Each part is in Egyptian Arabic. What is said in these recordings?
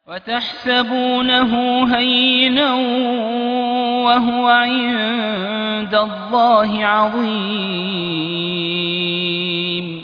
وتحسبونه هينا وهو عند الله عظيم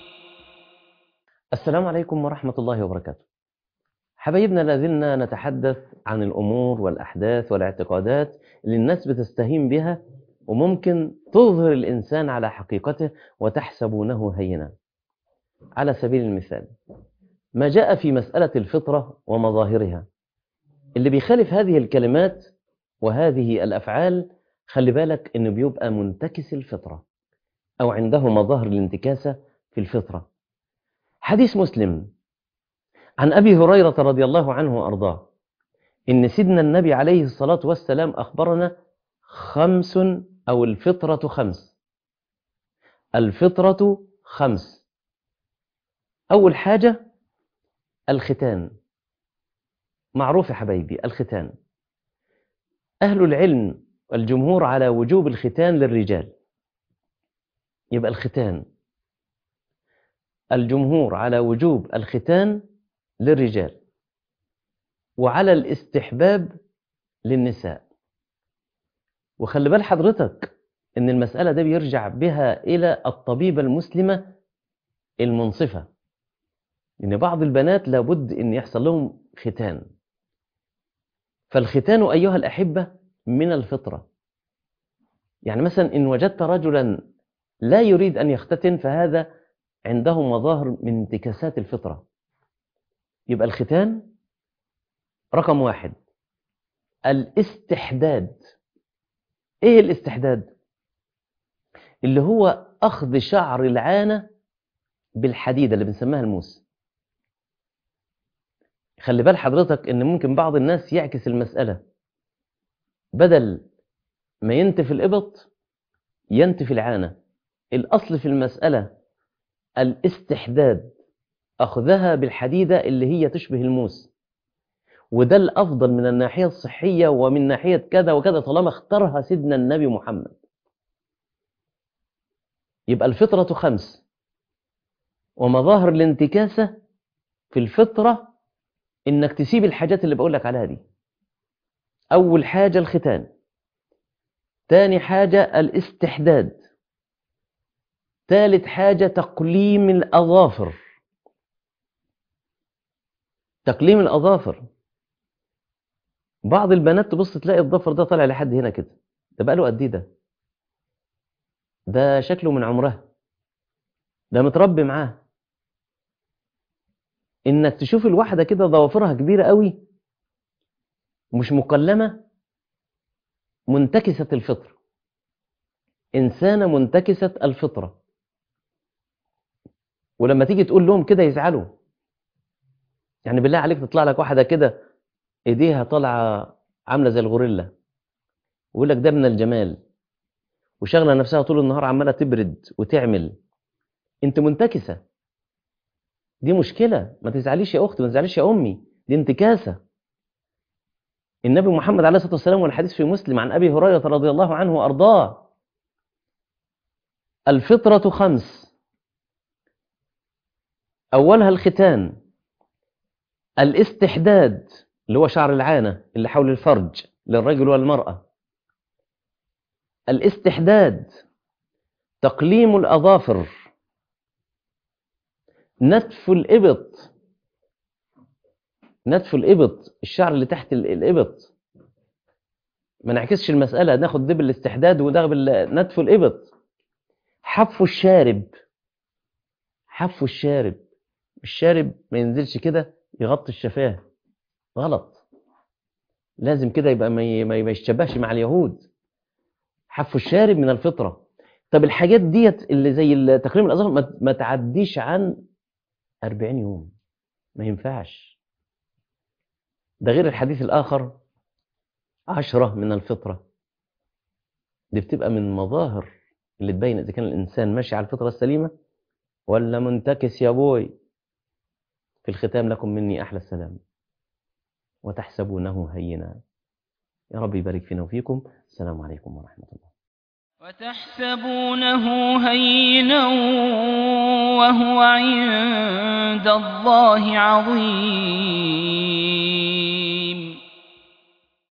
السلام عليكم ورحمة الله وبركاته حبايبنا لازلنا نتحدث عن الأمور والأحداث والاعتقادات اللي الناس بتستهين بها وممكن تظهر الإنسان على حقيقته وتحسبونه هينا على سبيل المثال ما جاء في مسألة الفطرة ومظاهرها اللي بيخالف هذه الكلمات وهذه الأفعال خلي بالك إنه بيبقى منتكس الفطرة أو عنده مظاهر الانتكاسة في الفطرة حديث مسلم عن أبي هريرة رضي الله عنه وأرضاه إن سيدنا النبي عليه الصلاة والسلام أخبرنا خمس أو الفطرة خمس الفطرة خمس أول حاجة الختان معروف يا حبايبي الختان أهل العلم الجمهور على وجوب الختان للرجال يبقى الختان الجمهور على وجوب الختان للرجال وعلى الاستحباب للنساء وخلي بال حضرتك ان المسألة ده بيرجع بها إلى الطبيبة المسلمة المنصفة إن بعض البنات لابد أن يحصل لهم ختان فالختان أيها الأحبة من الفطرة يعني مثلا إن وجدت رجلا لا يريد أن يختتن فهذا عنده مظاهر من انتكاسات الفطرة يبقى الختان رقم واحد الاستحداد ايه الاستحداد اللي هو اخذ شعر العانة بالحديدة اللي بنسميها الموس خلي بال حضرتك ان ممكن بعض الناس يعكس المسألة بدل ما ينتف الإبط ينتف العانة الأصل في المسألة الاستحداد أخذها بالحديدة اللي هي تشبه الموس وده الأفضل من الناحية الصحية ومن ناحية كذا وكذا طالما اختارها سيدنا النبي محمد يبقى الفطرة خمس ومظاهر الانتكاسة في الفطرة إنك تسيب الحاجات اللي بقولك عليها دي أول حاجة الختان تاني حاجة الاستحداد ثالث حاجة تقليم الأظافر تقليم الأظافر بعض البنات تبص تلاقي الضفر ده طالع لحد هنا كده ده بقى له قد ايه ده ده شكله من عمرها ده متربي معاه انك تشوف الواحده كده ضوافرها كبيره قوي مش مقلمه منتكسه الفطره انسانه منتكسه الفطره ولما تيجي تقول لهم كده يزعلوا يعني بالله عليك تطلع لك واحده كده ايديها طالعه عامله زي الغوريلا ويقول لك ده من الجمال وشغله نفسها طول النهار عماله تبرد وتعمل انت منتكسه دي مشكله ما تزعليش يا اختي ما تزعليش يا امي دي انتكاسه النبي محمد عليه الصلاه والسلام والحديث في مسلم عن ابي هريره رضي الله عنه وارضاه الفطره خمس اولها الختان الاستحداد اللي هو شعر العانة اللي حول الفرج للرجل والمرأة الاستحداد تقليم الأظافر نتف الإبط نتف الإبط الشعر اللي تحت الإبط ما نعكسش المسألة ناخد ده بالاستحداد وده نتف الإبط حف الشارب حف الشارب الشارب ما ينزلش كده يغطي الشفاه غلط لازم كده يبقى ما يشتبهش مع اليهود حف الشارب من الفطرة طب الحاجات ديت اللي زي تقليم الأظافر ما تعديش عن 40 يوم ما ينفعش ده غير الحديث الآخر عشرة من الفطرة دي بتبقى من مظاهر اللي تبين إذا كان الإنسان ماشي على الفطرة السليمة ولا منتكس يا بوي في الختام لكم مني أحلى السلام وتحسبونه هينا يا رب يبارك فينا وفيكم السلام عليكم ورحمة الله وتحسبونه هينا وهو عند الله عظيم